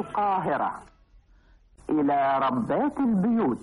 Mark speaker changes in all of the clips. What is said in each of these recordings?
Speaker 1: القاهرة إلى ربات البيوت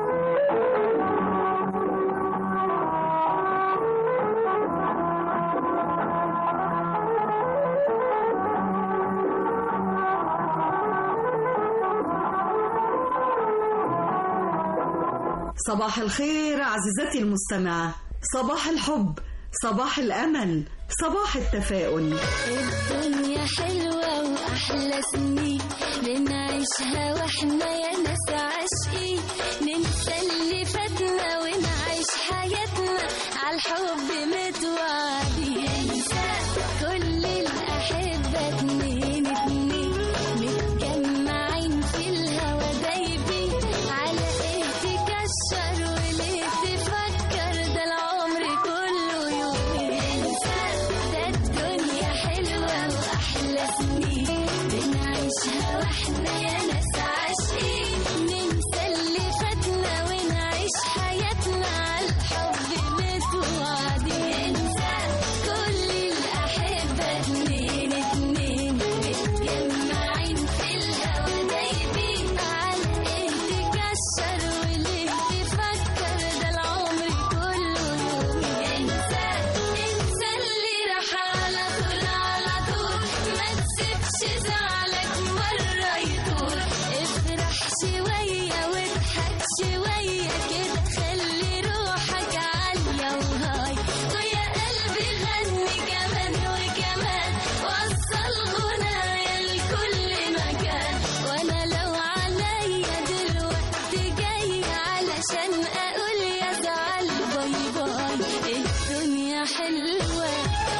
Speaker 2: صباح الخير عزيزتي المستمعة صباح الحب صباح الأمل صباح التفاؤل
Speaker 3: الدنيا حلوة وأحلى سنين بنعيشها وإحنا يا ناس عاشقين ننسى اللي فاتنا ونعيش حياتنا عالحب متوعدين ننسى كل الأحبة اتنين اتنين متجمعين في الهوا دايبين على إيه تكشر وليه تفكر ده العمر كله يومين ننسى ده الدنيا حلوة وأحلى سنين بنعيشها واحنا يا ناس عاشقين ننسى اللي فاتنا ونعيش حياتنا عالحب متوعدين ننسى كل الأحبة اتنين اتنين متجمعين في الهوا دايبين على ايه تكشر وليه تفكر ده العمر كله يوم انسى انسى اللي راح على طول على طول ما تسيبش زعلك مرة يطول افرح شوية واضحك شوية كده خلي روحك عالية وهاي ويا قلبي غني كمان وكمان وصل غنايا لكل مكان وانا لو عليا دلوقتي جاي علشان اقول يا زعل باي باي الدنيا حلوه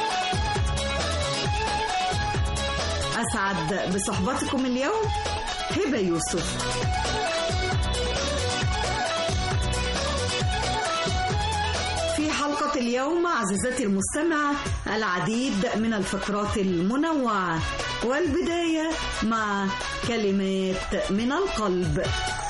Speaker 2: أسعد بصحبتكم اليوم هبة يوسف في حلقة اليوم عزيزتي المستمعة العديد من الفقرات المنوعة والبداية مع كلمات من القلب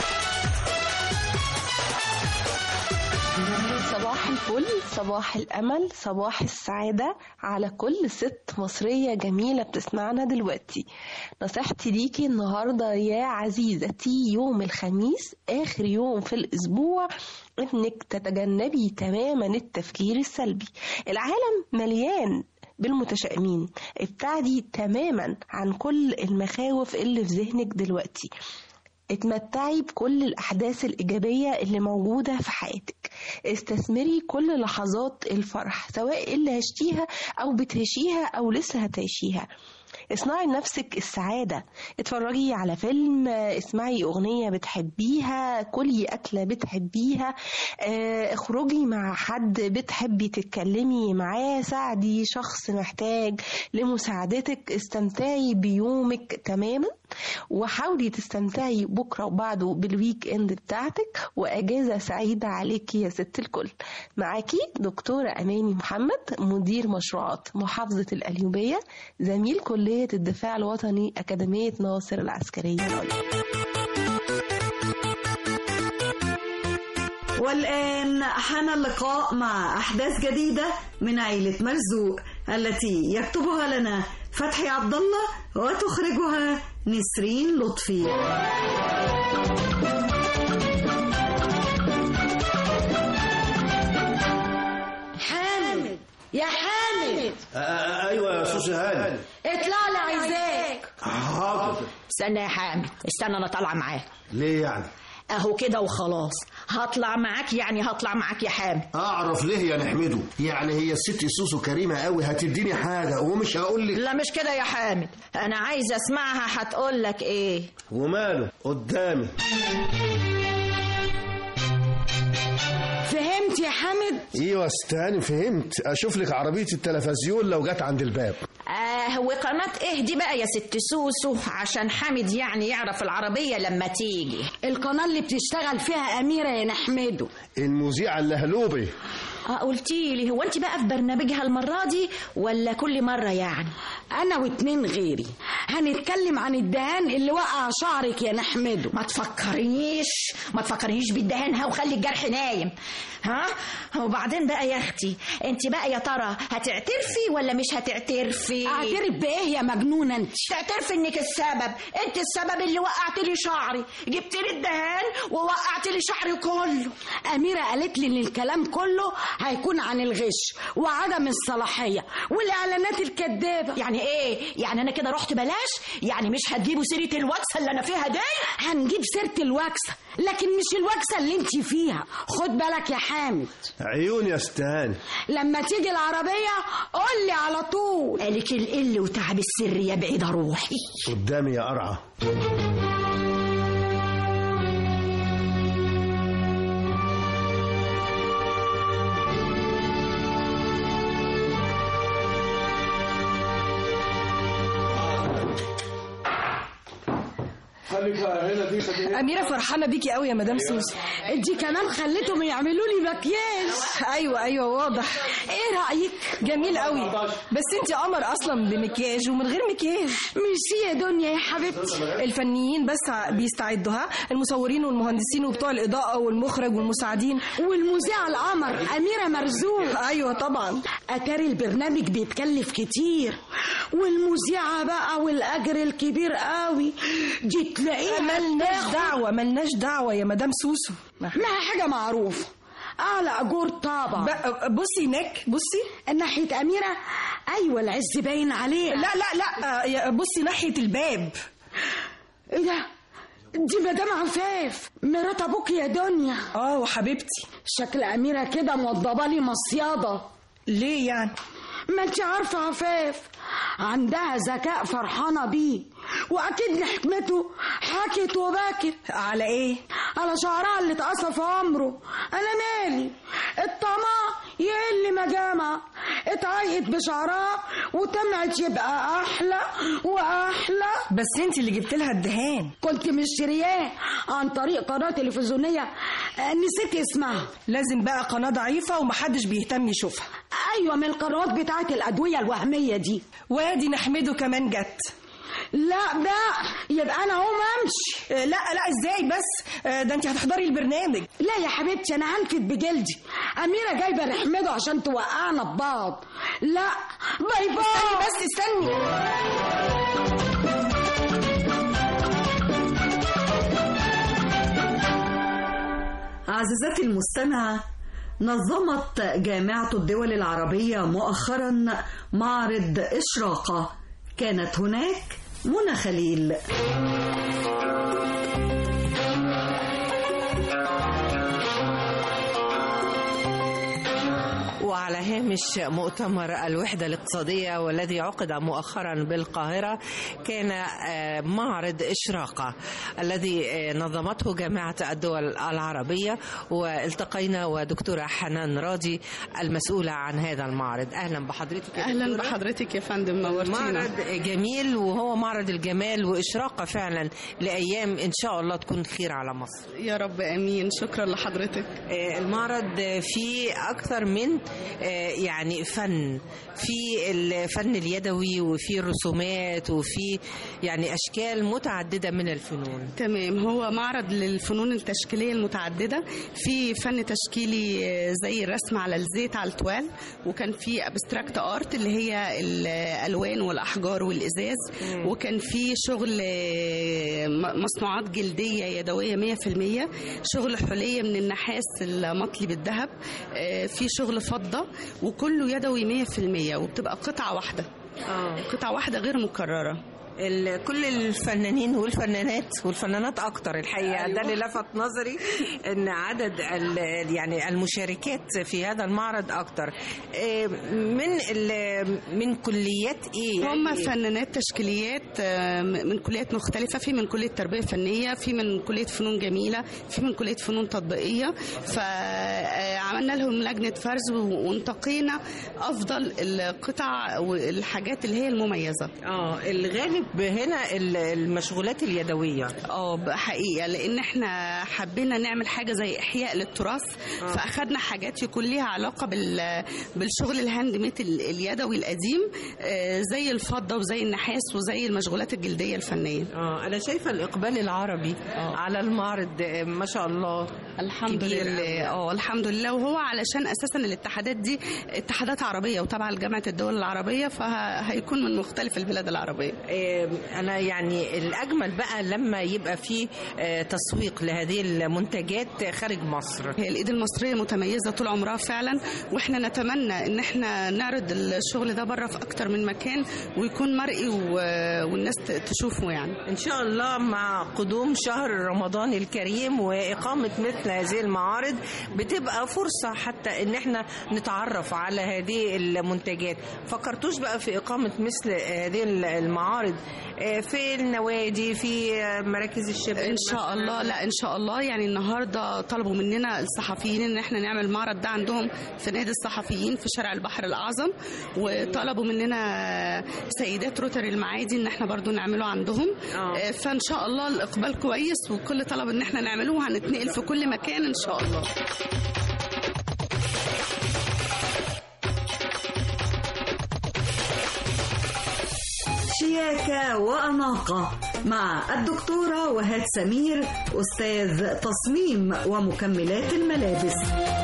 Speaker 4: صباح الفل صباح الأمل صباح السعادة على كل ست مصرية جميلة بتسمعنا دلوقتي نصيحتي ليكي النهاردة يا عزيزتي يوم الخميس آخر يوم في الأسبوع إنك تتجنبي تماما التفكير السلبي العالم مليان بالمتشائمين ابتعدي تماما عن كل المخاوف اللي في ذهنك دلوقتي اتمتعي بكل الأحداث الإيجابية اللي موجودة في حياتك استثمري كل لحظات الفرح سواء اللي عشتيها أو بتعيشيها أو لسه هتعيشيها اصنعي لنفسك السعادة اتفرجي على فيلم اسمعي أغنية بتحبيها كلي أكلة بتحبيها اه، اخرجي مع حد بتحبي تتكلمي معاه ساعدي شخص محتاج لمساعدتك استمتعي بيومك تماما وحاولي تستمتعي بكرة وبعده بالويك اند بتاعتك وأجازة سعيدة عليكي يا ست الكل معاكي دكتورة أماني محمد مدير مشروعات محافظة القليوبية زميل كلية الدفاع الوطني أكاديمية ناصر العسكرية العليا
Speaker 2: والآن حان اللقاء مع أحداث جديدة من عيلة مرزوق التي يكتبها لنا فتحي عبد الله وتخرجها نسرين لطفي
Speaker 5: حامد يا حامد
Speaker 6: آه ايوه يا سوسي هاني
Speaker 5: اطلع لي عايزاك
Speaker 6: حاضر
Speaker 5: استنى يا حامد استنى انا طالعه معاك
Speaker 6: ليه يعني
Speaker 5: اهو كده وخلاص هطلع معاك يعني هطلع معاك يا حامد
Speaker 6: اعرف ليه يا نحمده يعني هي الست سوسو كريمه قوي هتديني حاجه ومش هقول لك
Speaker 5: لا مش كده يا حامد انا عايزه اسمعها هتقول لك ايه
Speaker 6: وماله قدامي
Speaker 5: فهمت يا حامد
Speaker 6: ايوه استني فهمت اشوف لك عربيه التلفزيون لو جت عند الباب
Speaker 5: آه وقناة ايه دي بقى يا ست سوسو عشان حامد يعني يعرف العربية لما تيجي
Speaker 7: القناة اللي بتشتغل فيها أميرة يا نحمده
Speaker 6: المذيعه اللهلوبي
Speaker 5: اه قلتي لي هو انت بقى في برنامجها المره دي ولا كل مره يعني
Speaker 7: انا واتنين غيري هنتكلم عن الدهان اللي وقع شعرك يا نحمده
Speaker 5: ما تفكرنيش ما تفكرنيش بالدهان وخلي الجرح نايم ها وبعدين بقى يا اختي انت بقى يا ترى هتعترفي ولا مش هتعترفي
Speaker 7: اعترف بايه يا مجنونه انت
Speaker 5: تعترفي انك السبب انت السبب اللي وقعت لي شعري جبت لي الدهان ووقعت لي شعري كله
Speaker 7: اميره قالت لي ان الكلام كله هيكون عن الغش وعدم الصلاحيه والاعلانات الكذابه
Speaker 5: يعني ايه يعني انا كده رحت بلاش يعني مش هتجيبوا سيره الوكسه اللي انا فيها دي
Speaker 7: هنجيب سيره الوكسه لكن مش الوكسه اللي انت فيها خد بالك يا حامد
Speaker 6: عيون يا ستان
Speaker 7: لما تيجي العربيه قول لي على طول
Speaker 5: قالك القل وتعب السر يا بعيد روحي
Speaker 6: قدامي يا قرعه
Speaker 8: أميرة فرحانة بيكي قوي يا مدام سوسي
Speaker 7: انت كمان خليتهم يعملوا لي مكياج
Speaker 8: أيوة أيوة واضح
Speaker 7: ايه رايك
Speaker 8: جميل قوي بس انت قمر أصلا بمكياج ومن غير مكياج
Speaker 7: ميرسي يا دنيا يا حبيبتي
Speaker 8: الفنيين بس ع- بيستعدوا ها المصورين والمهندسين وبتوع الإضاءة والمخرج والمساعدين
Speaker 7: والمذيعه القمر اميره مرزوق
Speaker 8: أيوة طبعا
Speaker 7: اتاري البرنامج بيتكلف كتير والمذيعه بقى والاجر الكبير قوي دي تلاقيها
Speaker 8: ملناش دعوة ملناش دعوة يا مدام سوسو
Speaker 7: ما حاجه معروفه اعلى اجور طابع
Speaker 8: ب- بصي هناك بصي
Speaker 7: ناحيه اميره ايوه العز باين عليها
Speaker 8: لا لا لا يا- بصي ناحية الباب
Speaker 7: ايه ده دي مدام عفاف مرات ابوك يا دنيا
Speaker 8: اه وحبيبتي
Speaker 7: شكل اميره كده موضبه لي مصياده
Speaker 8: ليه يعني
Speaker 7: ما انت عارفه عفاف عندها ذكاء فرحانه بيه واكيد لحكمته حكت وبكت
Speaker 8: على ايه
Speaker 7: على شعرها اللي اتقصى في عمره انا مالي الطمع يقل مجامع اتعيقت بشعرها وتمعت يبقى احلى واحلى
Speaker 8: بس انت اللي جبت لها الدهان
Speaker 7: كنت مشترياه عن طريق قناه تلفزيونيه آه، نسيت اسمها
Speaker 8: لازم بقى قناة ضعيفة ومحدش بيهتم يشوفها
Speaker 7: ايوه من القنوات بتاعت الادويه الوهميه دي
Speaker 8: وادي نحمده كمان جت
Speaker 7: لا بقى يبقى انا هقوم امشي
Speaker 8: آه، لا لا ازاي بس آه، ده انت هتحضري البرنامج
Speaker 7: لا يا حبيبتي انا هنفد بجلدي اميره جايبه نحمده عشان توقعنا ببعض لا باي باي
Speaker 8: استني بس استني
Speaker 2: عزيزتي المستمعة نظمت جامعة الدول العربية مؤخرا معرض إشراقة كانت هناك منى خليل
Speaker 9: وعلى هامش مؤتمر الوحدة الاقتصادية والذي عقد مؤخرا بالقاهرة كان آه، معرض إشراقة الذي آه، نظمته جامعة الدول العربية والتقينا ودكتورة حنان راضي المسؤولة عن هذا المعرض أهلا بحضرتك يا
Speaker 10: اهلا
Speaker 9: دكتورة.
Speaker 10: بحضرتك يا فندم نورتينا
Speaker 9: معرض جميل وهو معرض الجمال وإشراقة فعلا لأيام إن شاء الله تكون خير على مصر
Speaker 10: يا رب امين شكرا لحضرتك
Speaker 9: آه، المعرض فيه أكثر من آه، يعني فن في الفن اليدوي وفي الرسومات وفي يعني أشكال متعددة من الفنون
Speaker 10: تمام هو معرض للفنون التشكيليه المتعدده في فن تشكيلي آه، زي الرسم على الزيت على التوال وكان في ابستراكت ارت اللي هي الالوان والاحجار والازاز وكان في شغل آه، م- مصنوعات جلديه يدويه 100% شغل حليه من النحاس المطلي بالذهب آه، في شغل فضه وكله يدوي 100% وبتبقى قطعه واحده قطعه واحده غير مكرره
Speaker 9: ال- كل الفنانين والفنانات والفنانات اكتر الحقيقه
Speaker 10: أيوة.
Speaker 9: ده اللي لفت نظري ان عدد ال- يعني المشاركات في هذا المعرض اكتر آه، من ال- من كليات ايه
Speaker 10: هم
Speaker 9: يعني
Speaker 10: فنانات تشكيليات آه، من كليات مختلفة في من كلية تربية فنية في من كلية فنون جميلة في من كلية فنون تطبيقية فعملنا لهم لجنة فرز وانتقينا أفضل القطع والحاجات اللي هي المميزة
Speaker 9: اه الغالب هنا ال- المشغولات اليدويه
Speaker 10: اه بقى حقيقه لان احنا حبينا نعمل حاجه زي احياء للتراث فاخدنا حاجات يكون ليها علاقه بال بالشغل الهاند ميد ال- اليدوي القديم آه، زي الفضه وزي النحاس وزي المشغولات الجلديه الفنيه
Speaker 9: اه انا شايفه الاقبال العربي على المعرض آه، ما شاء الله
Speaker 10: الحمد
Speaker 9: كبير
Speaker 10: لله اه الحمد لله وهو علشان اساسا الاتحادات دي اتحادات عربيه وتابعه لجامعه الدول العربيه فهيكون من مختلف البلاد العربيه
Speaker 9: آه، انا يعني الاجمل بقى لما يبقى في آه، تسويق لهذه المنتجات خارج مصر
Speaker 10: هي الايد المصريه متميزه طول عمرها فعلا واحنا نتمنى ان احنا نعرض الشغل ده بره في اكتر من مكان ويكون مرئي و- والناس ت- تشوفه يعني
Speaker 9: ان شاء الله مع قدوم شهر رمضان الكريم واقامه مثل هذه المعارض بتبقى فرصه حتى ان احنا نتعرف على هذه المنتجات فكرتوش بقى في اقامه مثل هذه المعارض آه، في النوادي في آه، مراكز الشباب
Speaker 10: ان شاء الله لا ان شاء الله يعني النهارده طلبوا مننا الصحفيين ان احنا نعمل المعرض ده عندهم في نادي الصحفيين في شارع البحر الاعظم وطلبوا مننا سيدات روتري المعادي ان احنا برضو نعمله عندهم آه، فان شاء الله الاقبال كويس وكل طلب ان احنا نعمله وهنتنقل في كل مكان ان شاء الله
Speaker 2: شياكة وأناقة مع الدكتورة وهاد سمير أستاذ تصميم ومكملات الملابس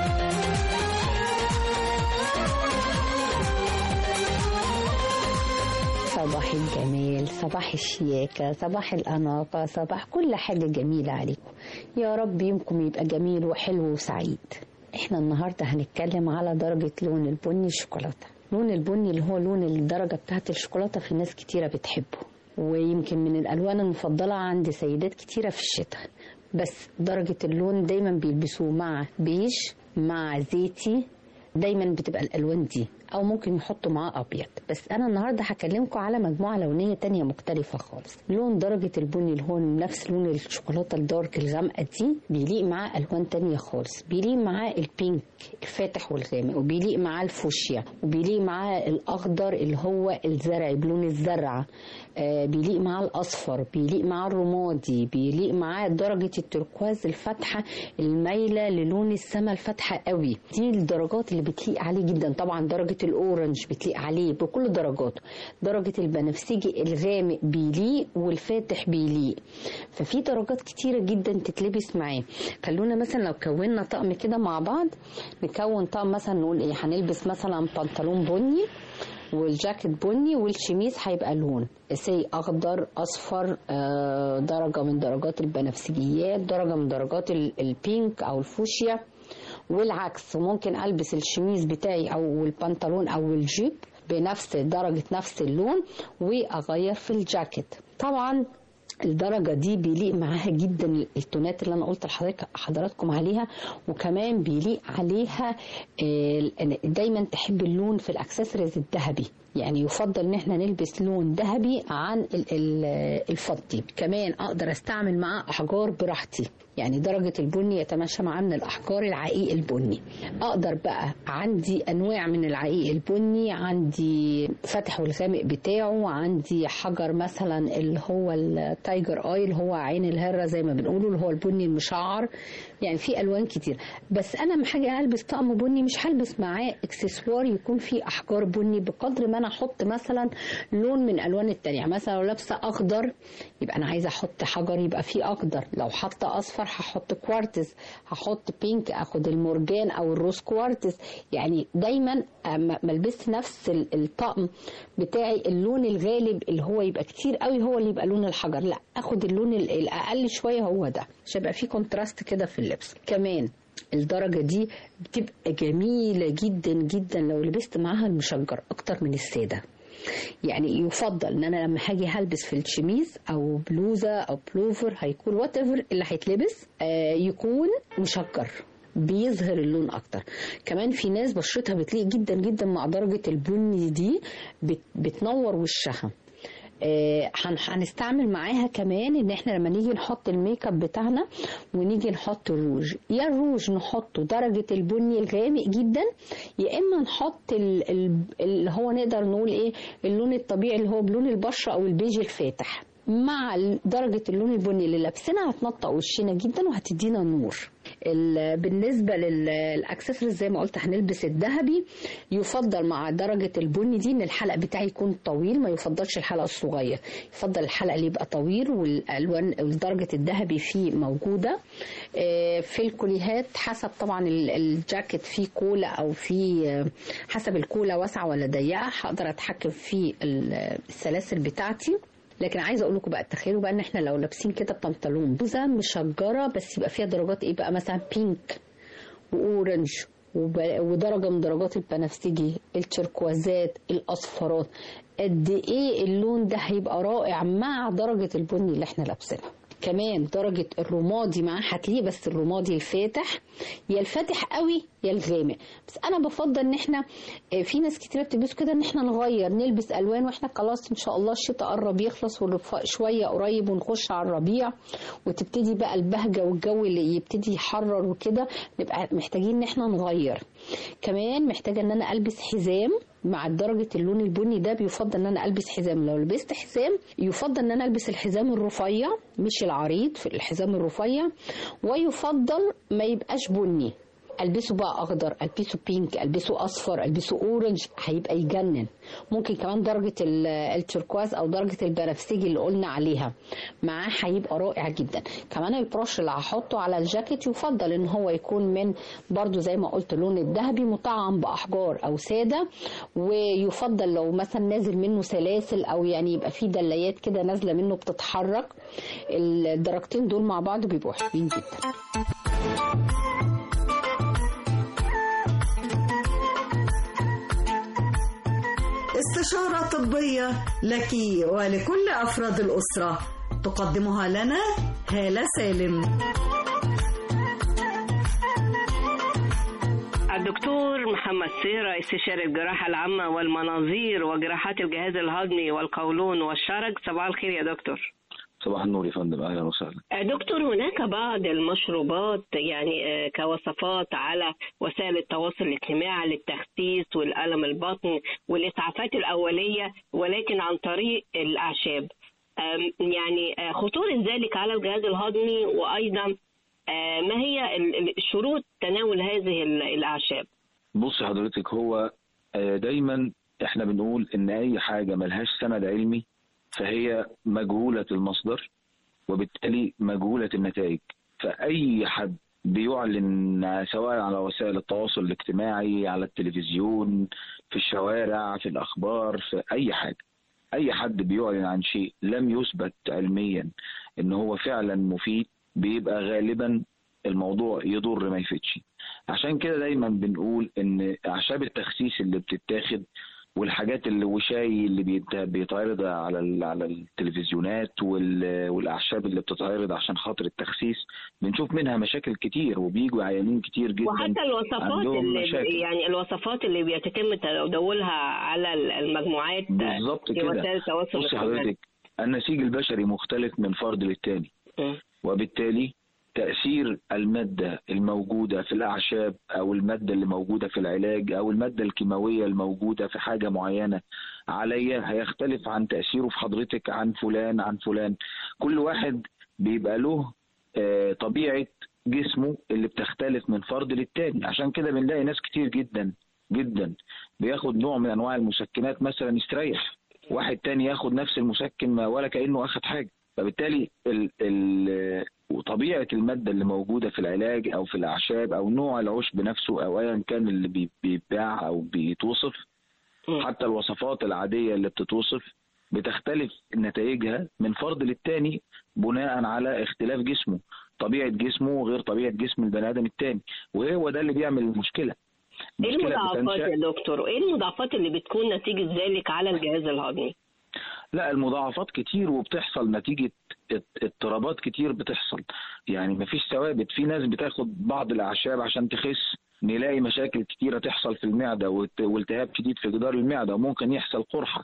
Speaker 11: صباح الجمال صباح الشياكة صباح الأناقة صباح كل حاجة جميلة عليكم يا رب يومكم يبقى جميل وحلو وسعيد احنا النهاردة هنتكلم على درجة لون البني الشوكولاتة لون البني اللي هو لون الدرجة بتاعت الشوكولاتة في ناس كتيرة بتحبه ويمكن من الألوان المفضلة عند سيدات كتيرة في الشتاء بس درجة اللون دايما بيلبسوه مع بيج مع زيتي دايما بتبقى الالوان دي او ممكن يحطوا معاه ابيض بس انا النهارده هكلمكم على مجموعه لونيه تانية مختلفه خالص لون درجه البني اللي هو نفس لون الشوكولاته الدارك الغامقه دي بيليق معاه الوان تانية خالص بيليق معاه البينك الفاتح والغامق وبيليق معاه الفوشيا وبيليق معاه الاخضر اللي هو الزرعي بلون الزرعه آه بيليق معاه الاصفر بيليق معاه الرمادي بيليق معاه درجه التركواز الفاتحه المايله للون السما الفاتحه قوي دي الدرجات اللي بتليق عليه جدا طبعا درجه الاورنج بتليق عليه بكل درجاته درجه البنفسجي الغامق بيليق والفاتح بيليق ففي درجات كتيره جدا تتلبس معاه خلونا مثلا لو كونا طقم كده مع بعض نكون طقم مثلا نقول ايه هنلبس مثلا بنطلون بني والجاكيت بني والشميز هيبقى لون سي اخضر اصفر آه، درجه من درجات البنفسجيات درجه من درجات ال- البينك او الفوشيا والعكس ممكن البس الشميز بتاعي او البنطلون او الجيب بنفس درجه نفس اللون واغير في الجاكيت طبعا الدرجة دي بيليق معاها جدا التونات اللي انا قلت لحضرتك حضراتكم عليها وكمان بيليق عليها آه، دايما تحب اللون في الاكسسوارز الذهبي يعني يفضل ان احنا نلبس لون ذهبي عن ال- ال- الفضي كمان اقدر استعمل معاه احجار براحتي يعني درجة البني يتماشى معاه من الأحجار العقيق البني أقدر بقى عندي أنواع من العقيق البني عندي فتح والغامق بتاعه عندي حجر مثلا اللي هو التايجر آي اللي هو عين الهرة زي ما بنقوله اللي هو البني المشعر يعني في ألوان كتير بس أنا لما حاجة ألبس طقم بني مش هلبس معاه اكسسوار يكون فيه أحجار بني بقدر ما أنا أحط مثلا لون من ألوان التانية يعني مثلا لو لابسة أخضر يبقى أنا عايزة أحط حجر يبقى فيه أخضر لو حاطة أصفر هحط كوارتز هحط بينك اخد المرجان او الروز كوارتز يعني دايما ما البس نفس ال- الطقم بتاعي اللون الغالب اللي هو يبقى كتير قوي هو اللي يبقى لون الحجر لا اخد اللون ال- الاقل شويه هو ده عشان يبقى فيه كونتراست كده في اللبس كمان الدرجة دي بتبقى جميلة جدا جدا لو لبست معاها المشجر أكتر من السادة يعني يفضل ان انا لما هاجي هلبس في الشميز او بلوزه او بلوفر هيكون وات ايفر اللي هيتلبس آه يكون مشجر بيظهر اللون اكتر كمان في ناس بشرتها بتليق جدا جدا مع درجه البني دي بت بتنور وشها آه، هن- هنستعمل معاها كمان ان احنا لما نيجي نحط الميك اب بتاعنا ونيجي نحط الروج يا الروج نحطه درجة البني الغامق جدا يا اما نحط ال- ال- اللي هو نقدر نقول ايه اللون الطبيعي اللي هو بلون البشرة او البيج الفاتح مع ال- درجة اللون البني اللي لابسينها هتنطق وشنا جدا وهتدينا نور ال- بالنسبة للاكسسوارز زي ما قلت هنلبس الذهبي يفضل مع درجة البني دي ان الحلق بتاعي يكون طويل ما يفضلش الحلق الصغير يفضل الحلق اللي يبقى طويل والالوان درجة الذهبي فيه موجودة آه، في الكوليهات حسب طبعا ال- الجاكيت فيه كولا او فيه آه، حسب الكولا واسعة ولا ضيقة هقدر اتحكم في ال- السلاسل بتاعتي لكن عايزه اقول لكم بقى تخيلوا بقى ان احنا لو لابسين كده بنطلون بوزه مشجره بس يبقى فيها درجات ايه بقى مثلا بينك واورنج وب- ودرجه من درجات البنفسجي التركوازات الاصفرات قد ايه اللون ده هيبقى رائع مع درجه البني اللي احنا لابسينها كمان درجة الرمادي معاه هتلاقيه بس الرمادي الفاتح يا الفاتح قوي يا الغامق بس انا بفضل ان احنا آه، في ناس كتير بتلبسوا كده ان احنا نغير نلبس الوان واحنا خلاص ان شاء الله الشتاء قرب يخلص والرفاق شويه قريب ونخش على الربيع وتبتدي بقى البهجه والجو اللي يبتدي يحرر وكده نبقى محتاجين ان احنا نغير كمان محتاجه ان انا البس حزام مع درجة اللون البني ده بيفضل ان انا البس حزام لو لبست حزام يفضل ان انا البس الحزام الرفيع مش العريض في الحزام الرفيع ويفضل ما يبقاش بني البسه بقى اخضر البسه بينك البسه اصفر البسه اورنج هيبقى يجنن ممكن كمان درجه ال- التركواز او درجه البنفسجي اللي قلنا عليها معاه هيبقى رائع جدا كمان البروش اللي هحطه على الجاكيت يفضل ان هو يكون من برضو زي ما قلت اللون الذهبي مطعم باحجار او ساده ويفضل لو مثلا نازل منه سلاسل او يعني يبقى فيه دلايات كده نازله منه بتتحرك الدرجتين دول مع بعض بيبقوا حلوين جدا
Speaker 2: استشارة طبية لك ولكل أفراد الأسرة تقدمها لنا هالة سالم
Speaker 12: الدكتور محمد سيرة استشاري الجراحة العامة والمناظير وجراحات الجهاز الهضمي والقولون والشرج صباح الخير يا دكتور
Speaker 13: صباح النور يا فندم اهلا وسهلا
Speaker 12: آه، دكتور هناك بعض المشروبات يعني آه، كوصفات على وسائل التواصل الاجتماعي للتخسيس والألم البطن والإسعافات الأولية ولكن عن طريق الأعشاب آم، يعني آه، خطورة ذلك على الجهاز الهضمي وأيضا آه، ما هي ال- ال- شروط تناول هذه ال- الأعشاب
Speaker 13: بص حضرتك هو آه، دايما احنا بنقول ان اي حاجه ملهاش سند علمي فهي مجهوله المصدر وبالتالي مجهوله النتائج فاي حد بيعلن سواء على وسائل التواصل الاجتماعي على التلفزيون في الشوارع في الاخبار في اي حاجه اي حد بيعلن عن شيء لم يثبت علميا ان هو فعلا مفيد بيبقى غالبا الموضوع يضر ما يفيدش عشان كده دايما بنقول ان اعشاب التخسيس اللي بتتاخد والحاجات اللي وشاي اللي بيت- بيتعرض على ال- على التلفزيونات وال- والاعشاب اللي بتتعرض عشان خاطر التخسيس بنشوف منها مشاكل كتير وبيجوا عيانين كتير جدا
Speaker 12: وحتى الوصفات
Speaker 13: عندهم
Speaker 12: اللي
Speaker 13: مشاكل.
Speaker 12: يعني الوصفات اللي بيتم تداولها على المجموعات
Speaker 13: بالظبط
Speaker 12: في
Speaker 13: كده
Speaker 12: وسائل التواصل
Speaker 13: بصي
Speaker 12: الاجتماعي.
Speaker 13: حضرتك النسيج البشري مختلف من فرد للتاني وبالتالي تأثير المادة الموجودة في الأعشاب أو المادة اللي موجودة في العلاج أو المادة الكيماوية الموجودة في حاجة معينة عليا هيختلف عن تأثيره في حضرتك عن فلان عن فلان كل واحد بيبقى له آه، طبيعة جسمه اللي بتختلف من فرد للتاني عشان كده بنلاقي ناس كتير جدا جدا بياخد نوع من أنواع المسكنات مثلا يستريح واحد تاني ياخد نفس المسكن ما ولا كأنه أخد حاجة فبالتالي ال ال وطبيعة المادة اللي موجودة في العلاج أو في الأعشاب أو نوع العشب نفسه أو أيا كان اللي بي- بيتباع أو بيتوصف حتى الوصفات العادية اللي بتتوصف بتختلف نتائجها من فرد للتاني بناء على اختلاف جسمه طبيعة جسمه غير طبيعة جسم البني آدم التاني وهو ده اللي بيعمل المشكلة
Speaker 12: ايه
Speaker 13: المشكلة
Speaker 12: المضاعفات
Speaker 13: بتنشأ-
Speaker 12: يا دكتور وايه المضاعفات اللي بتكون نتيجة ذلك على الجهاز الهضمي
Speaker 13: لا المضاعفات كتير وبتحصل نتيجة اض- اضطرابات كتير بتحصل يعني مفيش ثوابت في ناس بتاخد بعض الأعشاب عشان تخس نلاقي مشاكل كتيرة تحصل في المعدة والت- والتهاب شديد في جدار المعدة وممكن يحصل قرحة في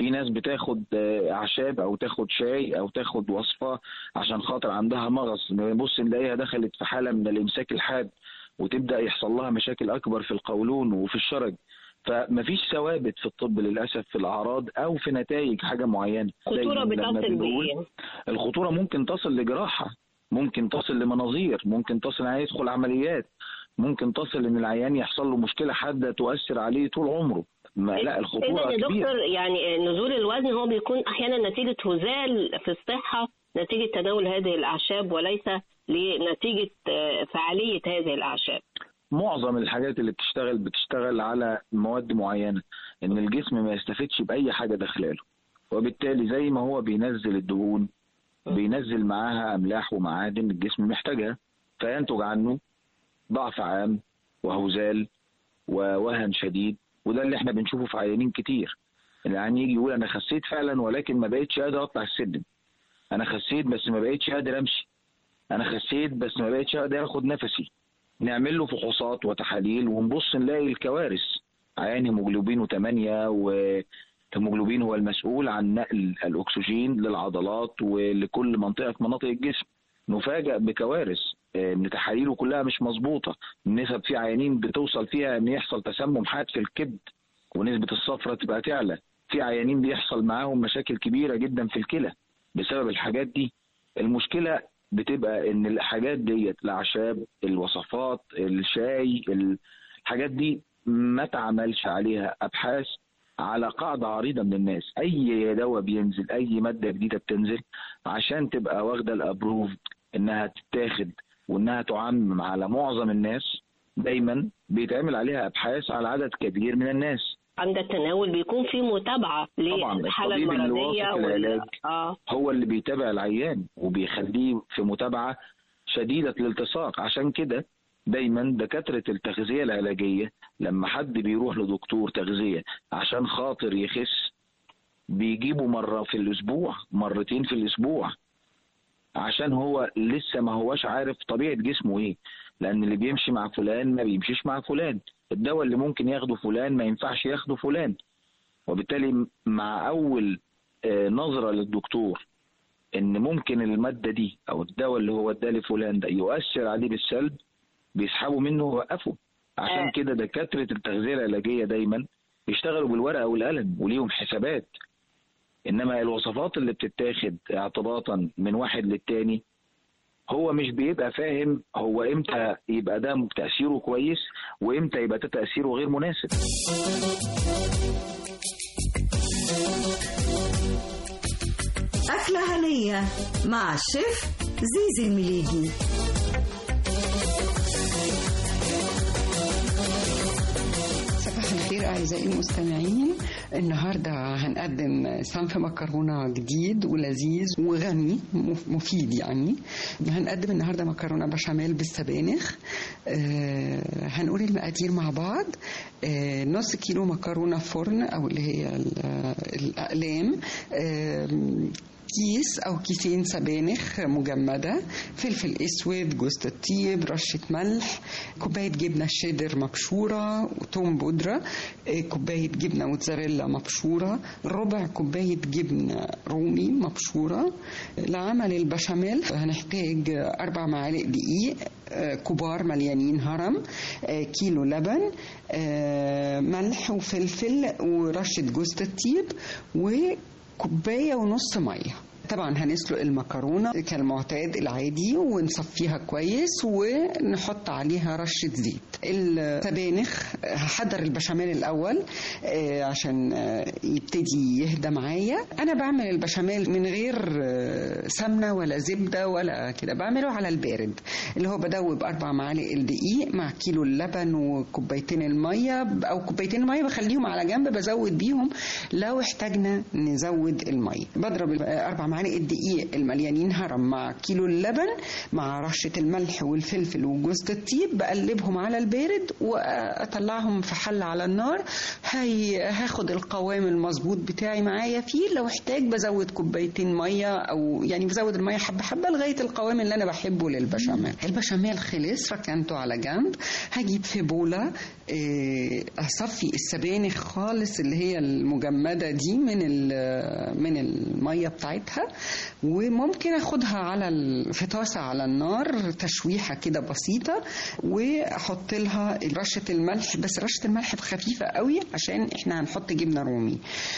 Speaker 13: في ناس بتاخد آه، اعشاب او تاخد شاي او تاخد وصفه عشان خاطر عندها مغص نبص نلاقيها دخلت في حاله من الامساك الحاد وتبدا يحصل لها مشاكل اكبر في القولون وفي الشرج فمفيش ثوابت في الطب للاسف في الاعراض او في نتائج حاجه معينه
Speaker 12: خطورة
Speaker 13: دايماً لما
Speaker 12: بتصل
Speaker 13: بنقول
Speaker 12: بإيه؟
Speaker 13: الخطوره ممكن تصل لجراحه ممكن تصل لمناظير ممكن تصل ان يدخل عمليات ممكن تصل ان العيان يحصل له مشكله حاده تؤثر عليه طول عمره ما لا
Speaker 12: إذا
Speaker 13: الخطوره
Speaker 12: يا
Speaker 13: كبيره
Speaker 12: دكتور يعني نزول الوزن هو بيكون أحيانا نتيجة هزال في الصحة نتيجة تناول هذه الأعشاب وليس لنتيجة آه، فعالية هذه الأعشاب
Speaker 13: معظم الحاجات اللي بتشتغل بتشتغل على مواد معينه ان الجسم ما يستفدش باي حاجه داخلاله وبالتالي زي ما هو بينزل الدهون بينزل معاها املاح ومعادن الجسم محتاجها فينتج عنه ضعف عام وهزال ووهن شديد وده اللي احنا بنشوفه في عيانين كتير العيان يجي يقول انا خسيت فعلا ولكن ما بقتش قادر اطلع السلم انا خسيت بس ما بقتش قادر امشي انا خسيت بس ما بقتش قادر اخد نفسي نعمل له فحوصات وتحاليل ونبص نلاقي الكوارث عيان هيموجلوبينه 8 والهيموجلوبين هو المسؤول عن نقل الاكسجين للعضلات ولكل منطقه في مناطق الجسم نفاجأ بكوارث آه، ان تحاليله كلها مش مظبوطه النسب في عيانين بتوصل فيها ان يحصل تسمم حاد في الكبد ونسبه الصفرة تبقى تعلى في عيانين بيحصل معاهم مشاكل كبيره جدا في الكلى بسبب الحاجات دي المشكله بتبقى ان الحاجات ديت الاعشاب الوصفات الشاي الحاجات دي ما تعملش عليها ابحاث على قاعده عريضه من الناس اي دواء بينزل اي ماده جديده بتنزل عشان تبقى واخده الابروف انها تتاخد وانها تعمم على معظم الناس دايما بيتعمل عليها ابحاث على عدد كبير من الناس
Speaker 12: عند التناول بيكون في متابعة
Speaker 13: طبعا
Speaker 12: للحالة
Speaker 13: الطبيب اللي
Speaker 12: المرضية
Speaker 13: واثق
Speaker 12: وال-
Speaker 13: العلاج
Speaker 12: اه
Speaker 13: هو اللي بيتابع العيان وبيخليه في متابعة شديدة الالتصاق عشان كده دايما دكاترة التغذية العلاجية لما حد بيروح لدكتور تغذية عشان خاطر يخس بيجيبه مرة في الأسبوع مرتين في الأسبوع عشان هو لسه ما هوش عارف طبيعة جسمه ايه لأن اللي بيمشي مع فلان ما بيمشيش مع فلان الدواء اللي ممكن ياخده فلان ما ينفعش ياخده فلان وبالتالي مع أول آه، نظرة للدكتور ان ممكن الماده دي او الدواء اللي هو اداه لفلان ده يؤثر عليه بالسلب بيسحبوا منه ويوقفوا عشان كده دكاتره التغذيه العلاجيه دايما بيشتغلوا بالورقه والقلم وليهم حسابات انما الوصفات اللي بتتاخد اعتباطا من واحد للتاني هو مش بيبقى فاهم هو امتى يبقى ده تاثيره كويس وامتى يبقى ده تاثيره غير مناسب
Speaker 2: أكلة هنية مع الشيف زيزي المليجي
Speaker 14: صباح الخير أعزائي المستمعين النهاردة هنقدم صنف مكرونة جديد ولذيذ وغني مف- مفيد يعني هنقدم النهاردة مكرونة بشاميل بالسبانخ آه هنقول المقادير مع بعض آه نص كيلو مكرونة فرن أو اللي هي ال- الأقلام آه كيس أو كيسين سبانخ مجمدة فلفل أسود جوز الطيب رشة ملح كوباية جبنة شيدر مبشورة وتوم بودرة آه، كوباية جبنة موتزاريلا مبشورة ربع كوباية جبنة رومي مبشورة لعمل البشاميل هنحتاج أربع معالق دقيق آه، كبار مليانين هرم آه، كيلو لبن آه، ملح وفلفل ورشة جوز الطيب وكوباية ونص مية طبعا هنسلق المكرونة كالمعتاد العادي ونصفيها كويس ونحط عليها رشة زيت السبانخ هحضر البشاميل الأول آه، عشان آه، يبتدي يهدى معايا أنا بعمل البشاميل من غير آه، سمنة ولا زبدة ولا كده بعمله على البارد اللي هو بدوب أربع معالق الدقيق مع كيلو اللبن وكوبايتين المية أو كوبايتين المية بخليهم على جنب بزود بيهم لو احتاجنا نزود المية بضرب أربع معالق معلقه دقيق المليانين هرم مع كيلو اللبن مع رشه الملح والفلفل وجوز الطيب بقلبهم على البارد واطلعهم في حله على النار هي هاخد القوام المظبوط بتاعي معايا فيه لو احتاج بزود كوبايتين ميه او يعني بزود الميه حبه حبه لغايه القوام اللي انا بحبه للبشاميل البشاميل خلص ركنته على جنب هجيب في بوله آه، اصفي السبانخ خالص اللي هي المجمده دي من ال- من الميه بتاعتها وممكن اخدها على ال- في طاسه على النار تشويحه كده بسيطه واحط لها رشه الملح بس رشه الملح خفيفه قوي عشان احنا هنحط جبنه رومي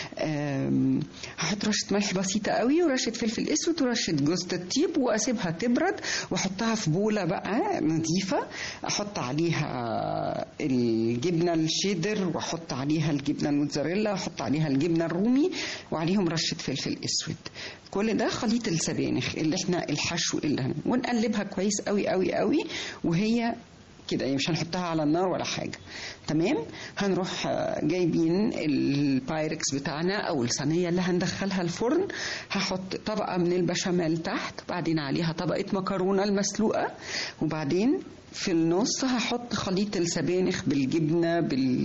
Speaker 14: آم، هحط رشه ملح بسيطه قوي ورشه فلفل اسود ورشه جوز الطيب واسيبها تبرد واحطها في بوله بقى نظيفه احط عليها الجبنه الشيدر واحط عليها الجبنه الموتزاريلا واحط عليها الجبنه الرومي وعليهم رشه فلفل اسود كل ده خليط السبانخ اللي احنا الحشو اللي هن... ونقلبها كويس قوي قوي قوي وهي كده يعني مش هنحطها على النار ولا حاجه تمام هنروح آه، جايبين البايركس بتاعنا او الصينيه اللي هندخلها الفرن هحط طبقه من البشاميل تحت بعدين عليها طبقه مكرونه المسلوقه وبعدين في النص هحط خليط السبانخ بالجبنه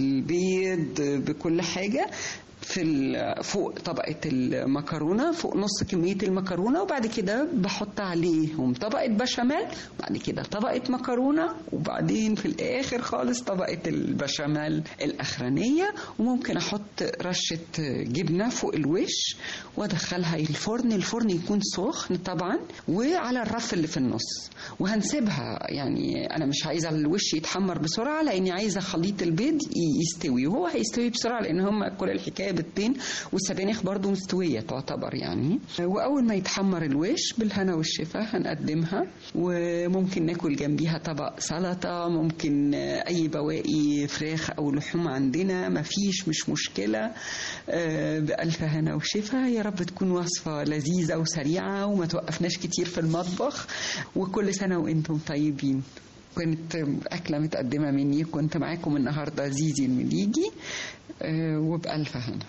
Speaker 14: بالبيض بكل حاجه في ال- فوق طبقة المكرونة فوق نص كمية المكرونة وبعد كده بحط عليهم طبقة بشاميل وبعد كده طبقة مكرونة وبعدين في الآخر خالص طبقة البشاميل الأخرانية وممكن أحط رشة جبنة فوق الوش وأدخلها الفرن الفرن يكون سخن طبعا وعلى الرف اللي في النص وهنسيبها يعني أنا مش عايزة الوش يتحمر بسرعة لأني عايزة خليط البيض ي- يستوي وهو هيستوي بسرعة لأن هم كل الحكاية بيضتين والسبانخ برضو مستوية تعتبر يعني وأول ما يتحمر الوش بالهنا والشفا هنقدمها وممكن ناكل جنبيها طبق سلطة ممكن أي بواقي فراخ أو لحوم عندنا مفيش مش مشكلة آه، بألف هنا وشفا يا رب تكون وصفة لذيذة وسريعة وما توقفناش كتير في المطبخ وكل سنة وانتم طيبين كانت أكلة متقدمة مني كنت معاكم النهاردة زيزي المليجي آه، وبألف هنا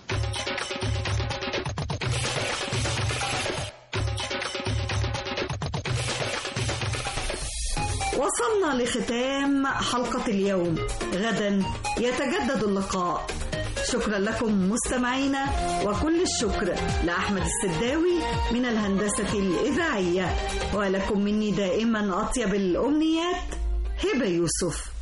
Speaker 2: وصلنا لختام حلقة اليوم غدا يتجدد اللقاء شكرا لكم مستمعينا وكل الشكر لأحمد السداوي من الهندسة الإذاعية ولكم مني دائما أطيب الأمنيات هبة يوسف